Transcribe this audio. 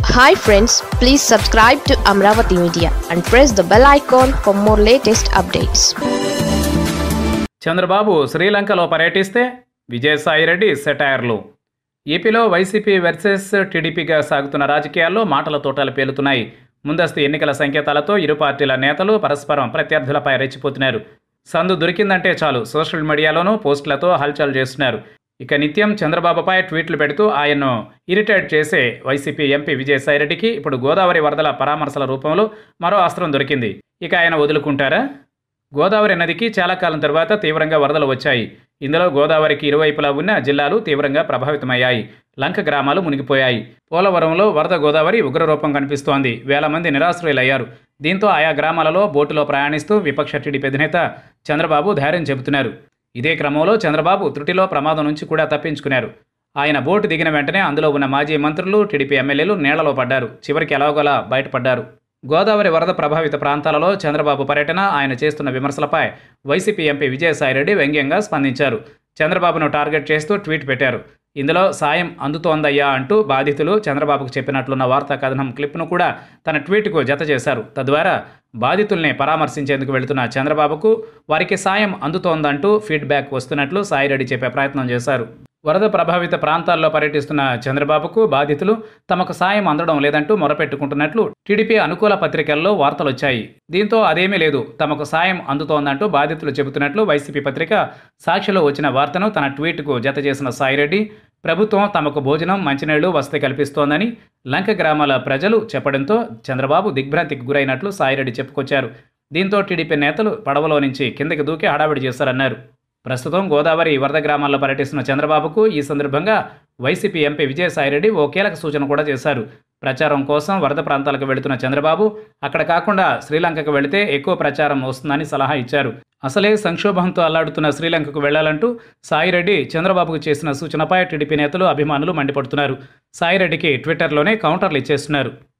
hi friends please subscribe to Amaravati media and press the bell icon for more latest updates Chandrababu శ్రీలంకలో పర్యటిస్తే విజయసాయిరెడ్డి సెటైర్లు ఏపీలో YCP versus టీడీపీగా సాగుతున్న రాజకీయాల్లో మాటల తోటలు పేలుతున్నాయి ముందస్తు ఎన్నికల సంకేతాలతో ఇరు పార్టీల నేతలు పరస్పరం ప్రత్యర్థులపై రెచ్చిపోతున్నారు సందు దొరికిందంటే చాలు సోషల్ మీడియాలోనూ పోస్టులతో హల్చల్ చేస్తున్నారు ఇక నిత్యం చంద్రబాబుపై ట్వీట్లు పెడుతూ ఆయన్ను ఇరిటేట్ చేసే వైసీపీ ఎంపీ విజయసాయిరెడ్డికి ఇప్పుడు గోదావరి వరదల పరామర్శల రూపంలో మరో అస్త్రం దొరికింది ఇక ఆయన వదులుకుంటారా గోదావరి నదికి చాలా కాలం తర్వాత తీవ్రంగా వరదలు వచ్చాయి ఇందులో గోదావరికి ఇరువైపులా ఉన్న జిల్లాలు తీవ్రంగా ప్రభావితమయ్యాయి లంక గ్రామాలు మునిగిపోయాయి పోలవరంలో వరద గోదావరి ఉగ్రరూపం కనిపిస్తోంది వేల మంది నిరాశ్రయులయ్యారు దీంతో ఆయా గ్రామాలలో బోటులో ప్రయాణిస్తూ విపక్ష టీడీపీ అధినేత చంద్రబాబు ధైర్యం చెబుతున్నారు ఇదే క్రమంలో చంద్రబాబు త్రుటిలో ప్రమాదం నుంచి కూడా తప్పించుకున్నారు ఆయన బోటు దిగిన వెంటనే అందులో ఉన్న మాజీ మంత్రులు టీడీపీ ఎమ్మెల్యేలు నీళ్లలో పడ్డారు చివరికి ఎలాగోలా బయటపడ్డారు గోదావరి వరద ప్రభావిత ప్రాంతాలలో చంద్రబాబు పర్యటన ఆయన చేస్తున్న విమర్శలపై వైసీపీ ఎంపీ విజయసాయిరెడ్డి వ్యంగ్యంగా స్పందించారు చంద్రబాబును టార్గెట్ చేస్తూ ట్వీట్ పెట్టారు ఇందులో సాయం అందుతోందయ్యా అంటూ బాధితులు చంద్రబాబుకు చెప్పినట్లున్న వార్తా కథనం క్లిప్ను కూడా తన ట్వీట్కు జత చేశారు తద్వారా బాధితుల్ని పరామర్శించేందుకు వెళుతున్న చంద్రబాబుకు వారికి సాయం అందుతోందంటూ ఫీడ్బ్యాక్ వస్తున్నట్లు సాయిరెడ్డి చెప్పే ప్రయత్నం చేశారు వరద ప్రభావిత ప్రాంతాల్లో పర్యటిస్తున్న చంద్రబాబుకు బాధితులు తమకు సాయం అందడం లేదంటూ మొరపెట్టుకుంటున్నట్లు టీడీపీ అనుకూల పత్రికల్లో వార్తలు వచ్చాయి దీంతో అదేమీ లేదు తమకు సాయం అందుతోందంటూ బాధితులు చెబుతున్నట్లు వైసీపీ పత్రిక సాక్షిలో వచ్చిన వార్తను తన ట్వీట్కు జత చేసిన సాయిరెడ్డి ప్రభుత్వం తమకు భోజనం మంచినీళ్లు వసతి కల్పిస్తోందని లంక గ్రామాల ప్రజలు చెప్పడంతో చంద్రబాబు దిగ్భ్రాంతికి గురైనట్లు సాయిరెడ్డి చెప్పుకొచ్చారు దీంతో టీడీపీ నేతలు పడవలో నుంచి కిందకి దూకి హడావిడి చేశారన్నారు ప్రస్తుతం గోదావరి వరద గ్రామాల్లో పర్యటిస్తున్న చంద్రబాబుకు ఈ సందర్భంగా వైసీపీ ఎంపీ విజయసాయిరెడ్డి ఓ కీలక సూచన కూడా చేశారు ప్రచారం కోసం వరద ప్రాంతాలకు వెళుతున్న చంద్రబాబు అక్కడ కాకుండా శ్రీలంకకు వెళితే ఎక్కువ ప్రచారం వస్తుందని సలహా ఇచ్చారు అసలే సంక్షోభంతో అల్లాడుతున్న శ్రీలంకకు వెళ్లాలంటూ సాయిరెడ్డి చంద్రబాబుకు చేసిన సూచనపై టీడీపీ నేతలు అభిమానులు మండిపడుతున్నారు సాయిరెడ్డికి ట్విట్టర్లోనే కౌంటర్లు ఇచ్చేస్తున్నారు